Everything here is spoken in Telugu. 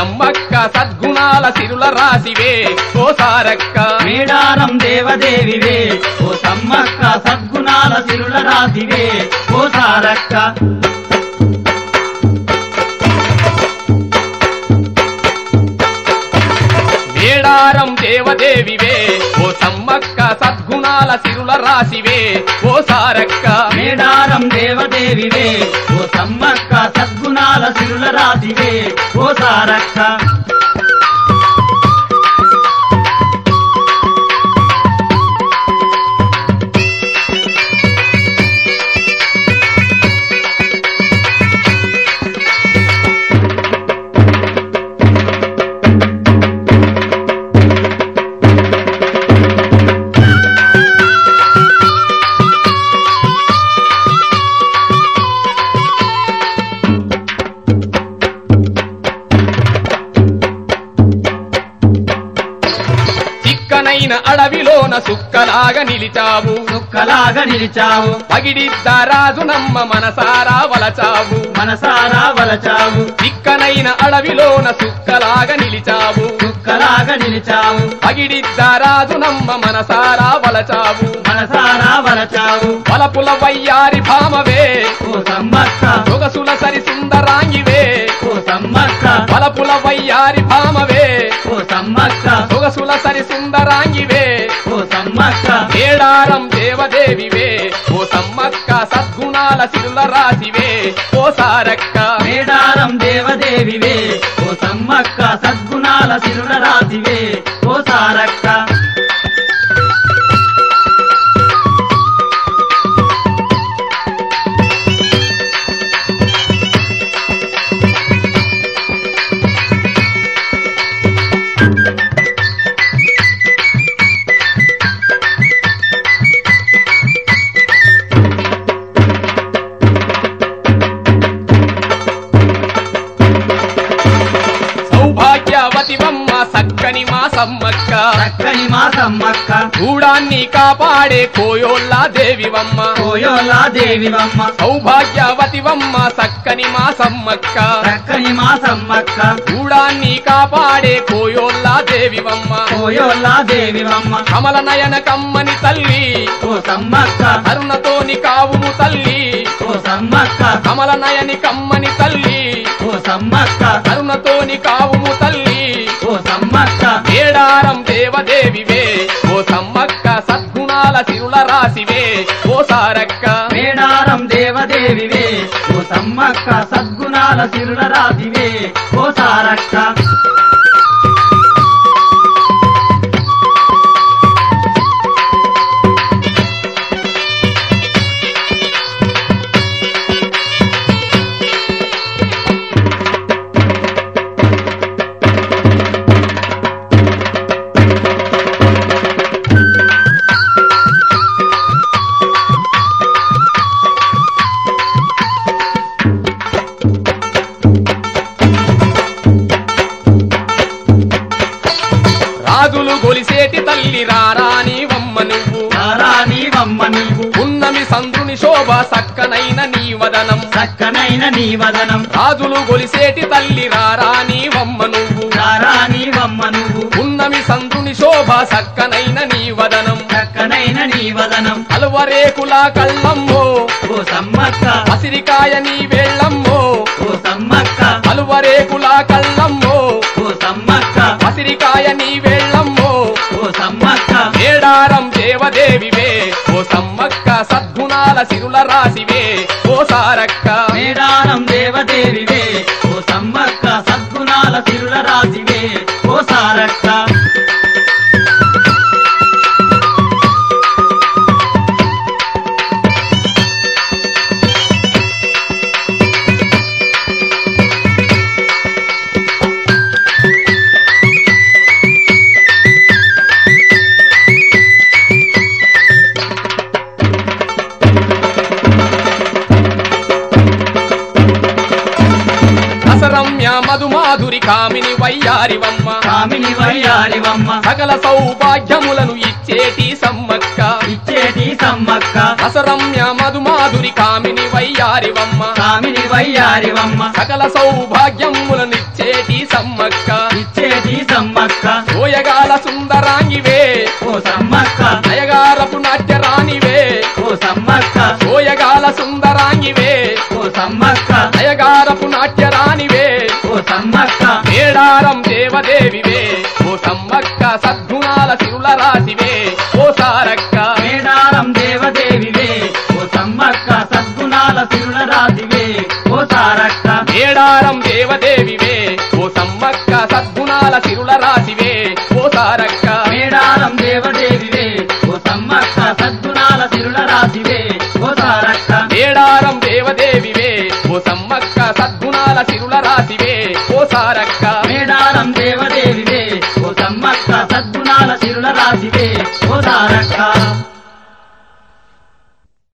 సమ్మక్క సద్గుణాల సిరుల రాసివే ఓ సారక్క మేడారం దేవదేవివే ఓ సమ్మక్క సద్గుణాల సిరుల రాసివే ఓ సారక్క మేడారం దేవదేవివే ఓ సమ్మక్క సద్గుణాల సిరుల రాసివే ఓ సారక్క మేడారం దేవదేవివే ఓ సమ్మక్క సద్గుణాల సిరుల రాసివే ఓ సారక్క చిక్కనైన అడవిలోన సుక్కలాగా నిలిచావు చుక్కలాగా నిలిచావు పగిడిద్ద రాజునమ్మ మనసారా వలచావు మనసారా వలచావు చిక్కనైన అడవిలోన సుక్కలాగా నిలిచావు చుక్కలాగా నిలిచావు పగిడిద్ద రాజునమ్మ మనసారా వలచావు మనసారా వలచావు వలపుల వయ్యారి భామవే ఓ సమ్మక్క సొగసుల సరి సుందరాంగివే ఓ సమ్మక్క వలపుల వయ్యారి భామవే ఓ సమ్మక్క సొగసుల సరి సుందరాంగివే ఓ సమ్మక్క మేడారం దేవదేవివే ఓ సమ్మక్క సద్గుణాల సిరుల రాసివే ఓ సారక్క మేడారం దేవదేవివే ఓ సమ్మక్క సద్గుణాల సిరుల రాసివే ఓ సారక్క సౌభాగ్యవతివమ్మ సక్కని మా సమ్మక్క చక్కని మా సమ్మక్క గూడాన్ని కాపాడే కోయోల్లా దేవివమ్మ కోయోలా దేవివమ్మ సౌభాగ్యవతివమ్మ సక్కని మా సమ్మక్క చక్కని మా సమ్మక్క గూడాన్ని కాపాడే కోయోల్లా దేవివమ్మ కోయోలా దేవివమ్మ కమల నయన కమ్మని తల్లి ఓ సమ్మక్క కరుణతోని కావుము తల్లి ఓ సమ్మక్క కమల నయని కమ్మని తల్లి ఓ సమ్మక్క కరుణతోని కావుము తల్లి ఓ సమ్మక్క ఏడారం దేవదేవివే ఓ సమ్మక్క సద్గుణాల సిరుల రాసివే ఓ సారక్క మేడారం దేవదేవివే ఓ సమ్మక్క సద్గుణాల సిరుల రాసివే ఓ సారక్క రాజులు గొలిసేటి తల్లి రారాని వమ్మ నువ్వు రారాని వమ్మ నీవు ఉన్నమి సంద్రుని శోభ సక్కనైన నీ వదనం చక్కనైన నీ వదనం రాజులు గొలిసేటి తల్లి రారాని వమ్మ నువ్వు రారాని వమ్మ నువ్వు ఉన్నమి సంద్రుని శోభ సక్కనైన నీ వదనం చక్కనైన నీ వదనం కలువరేకుల కళ్ళమ్మో ఓ సమ్మక్క పసిరికాయ నీ వేళ్ళమ్మో ఓ సమ్మక్క కలువరేకుల కళ్ళమ్మో ఓ సమ్మక్క పసిరికాయ నీ వేళ్ళమ్మో ఓ సమ్మక్క ఏడారం దేవదేవివే ఓ సమ్మక్క సద్గుణాల సిరుల రాసివే ఓ సారక్క మేడారం దేవదేవివే ఓ సమ్మక్క సద్గుణాల తిరుల రాసివే ఓ సారక్క రసరమ్య మధుమాధు మాధురి కామిని వయ్యారివమ్మ కామిని వయ్యారివమ్మ సకల సౌభాగ్యములను ఇచ్చేటి సమ్మక్క ఇచ్చేటి సమ్మక్క రసరమ్య మధుమాధురి కామిని వయ్యారివమ్మ కామిని వయ్యారివమ్మ సకల సౌభాగ్యములను ఇచ్చేటి సమ్మక్క ఇచ్చేటి సమ్మక్క సోయగాల సుందరాంగివే ఓ సమ్మక్క నయగారపు నాట్యరాణివే ఓ సమ్మక్క సోయగాల సుందరాంగివే ఓ సమ్మక్క నయగారపు నాట్యరాణివే ఓ సమ్మక్క మేడారం దేవదేవివే ఓ సమ్మక్క సద్గుణాల సిరుల రాశివే ఓ సారక్క మేడారం దేవదేవివే ఓ సమ్మక్క సద్గుణాల సిరుల రాశివే ఓ సారక్క మేడారం దేవదేవివే ఓ సమ్మక్క సద్గుణాల సిరుల రాశివే ఓ సారక్క మేడారం దేవదేవివే ఓ సమ్మక్క సద్గుణాల సిరుల రాశివే ఓ సారక్క మేడారం దేవదేవివే ఓ సమ్మక్క సద్గుణాల సిరుల రాశివే ఓ సారక్క మేడారం దేవదేవివే ఓ సమ్మక్క సద్గుణాల సిరుల రాశివే ఓ సారక్క